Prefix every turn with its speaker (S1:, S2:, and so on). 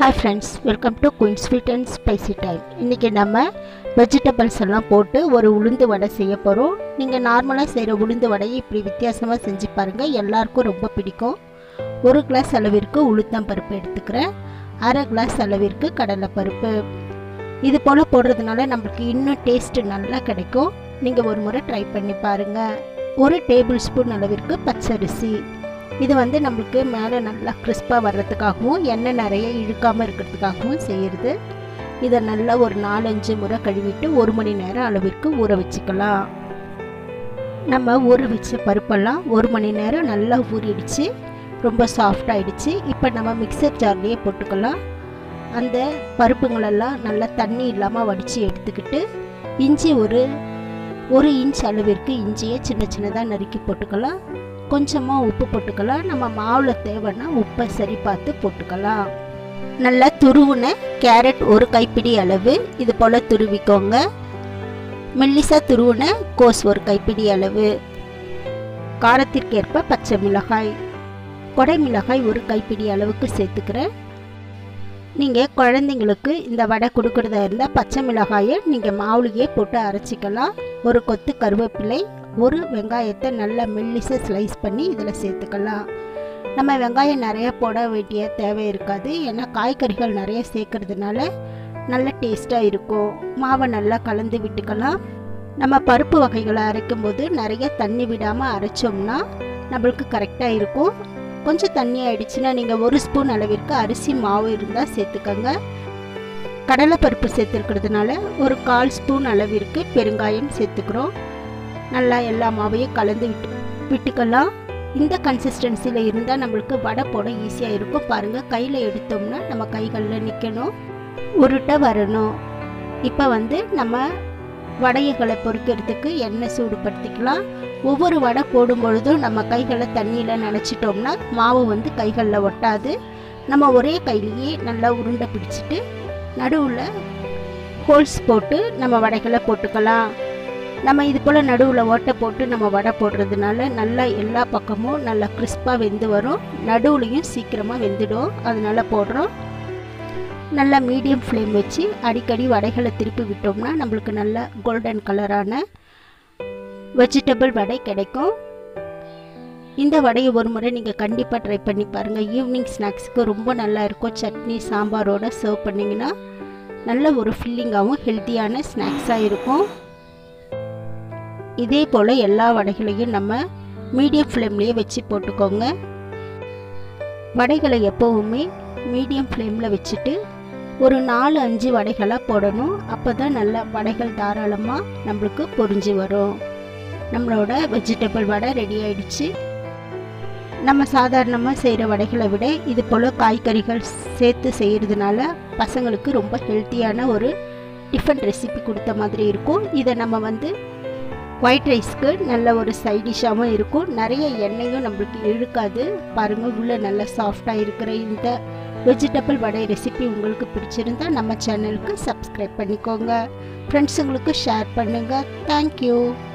S1: hi friends welcome to queen sweet and spicy time இன்றைக்கி நம்ம vegetables எல்லாம் போட்டு ஒரு உளுந்து வடை செய்ய போகிறோம் நீங்கள் நார்மலாக செய்கிற உளுந்து வடையை இப்படி வித்தியாசமாக செஞ்சு பாருங்கள் எல்லாருக்கும் ரொம்ப பிடிக்கும் ஒரு கிளாஸ் அளவிற்கு உளுத்தம் பருப்பு எடுத்துக்கிறேன் அரை கிளாஸ் அளவிற்கு கடலைப்பருப்பு இது போல் போடுறதுனால நம்மளுக்கு இன்னும் டேஸ்ட்டு நல்லா கிடைக்கும் நீங்கள் ஒரு முறை ட்ரை பண்ணி பாருங்கள் ஒரு டேபிள் ஸ்பூன் அளவிற்கு பச்சரிசி இது வந்து நம்மளுக்கு மேலே நல்லா கிறிஸ்பாக வர்றதுக்காகவும் எண்ணெய் நிறைய இழுக்காமல் இருக்கிறதுக்காகவும் செய்கிறது இதை நல்லா ஒரு நாலஞ்சு முறை கழுவிட்டு ஒரு மணி நேரம் அளவிற்கு ஊற வச்சுக்கலாம் நம்ம ஊற வச்ச பருப்பெல்லாம் ஒரு மணி நேரம் நல்லா ஊறிடுச்சு ரொம்ப சாஃப்ட் ஆயிடுச்சு இப்போ நம்ம மிக்சர் ஜார்லேயே போட்டுக்கலாம் அந்த பருப்புங்களெல்லாம் நல்லா தண்ணி இல்லாமல் வடித்து எடுத்துக்கிட்டு இஞ்சி ஒரு ஒரு இன்ச் அளவிற்கு இஞ்சியை சின்ன சின்னதாக நறுக்கி போட்டுக்கலாம் கொஞ்சமாக உப்பு போட்டுக்கலாம் நம்ம மாவில் தேவைன்னா உப்பை சரி பார்த்து போட்டுக்கலாம் நல்லா துருவுன கேரட் ஒரு கைப்பிடி அளவு இது போல் துருவிக்கோங்க மெல்லிசா துருவுன கோஸ் ஒரு கைப்பிடி அளவு காரத்திற்கேற்ப பச்சை மிளகாய் கொடை மிளகாய் ஒரு கைப்பிடி அளவுக்கு சேர்த்துக்கிறேன் நீங்கள் குழந்தைங்களுக்கு இந்த வடை கொடுக்குறதா இருந்தால் பச்சை மிளகாயை நீங்கள் மாவுலேயே போட்டு அரைச்சிக்கலாம் ஒரு கொத்து கருவேப்பிலை ஒரு வெங்காயத்தை நல்லா மெல்லிசாக ஸ்லைஸ் பண்ணி இதில் சேர்த்துக்கலாம் நம்ம வெங்காயம் நிறைய போட வேண்டிய தேவை இருக்காது ஏன்னா காய்கறிகள் நிறைய சேர்க்கறதுனால நல்ல டேஸ்ட்டாக இருக்கும் மாவை நல்லா கலந்து விட்டுக்கலாம் நம்ம பருப்பு வகைகளை அரைக்கும் போது நிறைய தண்ணி விடாமல் அரைச்சோம்னா நம்மளுக்கு கரெக்டாக இருக்கும் கொஞ்சம் தண்ணி ஆயிடுச்சுன்னா நீங்கள் ஒரு ஸ்பூன் அளவிற்கு அரிசி மாவு இருந்தால் சேர்த்துக்கோங்க கடலைப்பருப்பு சேர்த்துருக்கிறதுனால ஒரு கால் ஸ்பூன் அளவிற்கு பெருங்காயம் சேர்த்துக்கிறோம் நல்லா எல்லா மாவையும் கலந்து விட்டு விட்டுக்கலாம் இந்த கன்சிஸ்டன்சியில் இருந்தால் நம்மளுக்கு வடை போட ஈஸியாக இருக்கும் பாருங்கள் கையில் எடுத்தோம்னா நம்ம கைகளில் நிற்கணும் உருட்ட வரணும் இப்போ வந்து நம்ம வடைகளை பொரிக்கிறதுக்கு எண்ணெய் சூடுபடுத்திக்கலாம் ஒவ்வொரு வடை போடும் பொழுதும் நம்ம கைகளை தண்ணியில் நினச்சிட்டோம்னா மாவு வந்து கைகளில் ஒட்டாது நம்ம ஒரே கையிலேயே நல்லா உருண்டை பிடிச்சிட்டு நடுவில் ஹோல்ஸ் போட்டு நம்ம வடைகளை போட்டுக்கலாம் நம்ம இது போல் நடுவில் ஓட்டை போட்டு நம்ம வடை போடுறதுனால நல்லா எல்லா பக்கமும் நல்லா கிறிஸ்பாக வெந்து வரும் நடுவுலையும் சீக்கிரமாக வெந்துடும் அதனால போடுறோம் நல்லா மீடியம் ஃப்ளேம் வச்சு அடிக்கடி வடைகளை திருப்பி விட்டோம்னா நம்மளுக்கு நல்ல கோல்டன் கலரான வெஜிடபிள் வடை கிடைக்கும் இந்த வடையை ஒரு முறை நீங்கள் கண்டிப்பாக ட்ரை பண்ணி பாருங்கள் ஈவினிங் ஸ்நாக்ஸுக்கு ரொம்ப நல்லா இருக்கும் சட்னி சாம்பாரோட சர்வ் பண்ணிங்கன்னா நல்ல ஒரு ஃபில்லிங்காகவும் ஹெல்த்தியான ஸ்நாக்ஸாக இருக்கும் இதே போல் எல்லா வடைகளையும் நம்ம மீடியம் ஃப்ளேம்லேயே வச்சு போட்டுக்கோங்க வடைகளை எப்போவுமே மீடியம் ஃப்ளேமில் வச்சுட்டு ஒரு நாலு அஞ்சு வடைகளாக போடணும் அப்போ தான் நல்லா வடைகள் தாராளமாக நம்மளுக்கு பொரிஞ்சு வரும் நம்மளோட வெஜிடபிள் வடை ரெடி ஆயிடுச்சு நம்ம சாதாரணமாக செய்கிற வடைகளை விட இது போல் காய்கறிகள் சேர்த்து செய்கிறதுனால பசங்களுக்கு ரொம்ப ஹெல்த்தியான ஒரு டிஃபன் ரெசிபி கொடுத்த மாதிரி இருக்கும் இதை நம்ம வந்து ஒயிட் ரைஸ்க்கு நல்ல ஒரு சைடிஷாகவும் இருக்கும் நிறைய எண்ணெயும் நம்மளுக்கு இழுக்காது பாருங்கள் உள்ளே நல்லா சாஃப்டாக இருக்கிற இந்த வெஜிடபிள் வடை ரெசிபி உங்களுக்கு பிடிச்சிருந்தா நம்ம சேனலுக்கு சப்ஸ்கிரைப் பண்ணிக்கோங்க ஃப்ரெண்ட்ஸுங்களுக்கு ஷேர் பண்ணுங்கள் தேங்க்யூ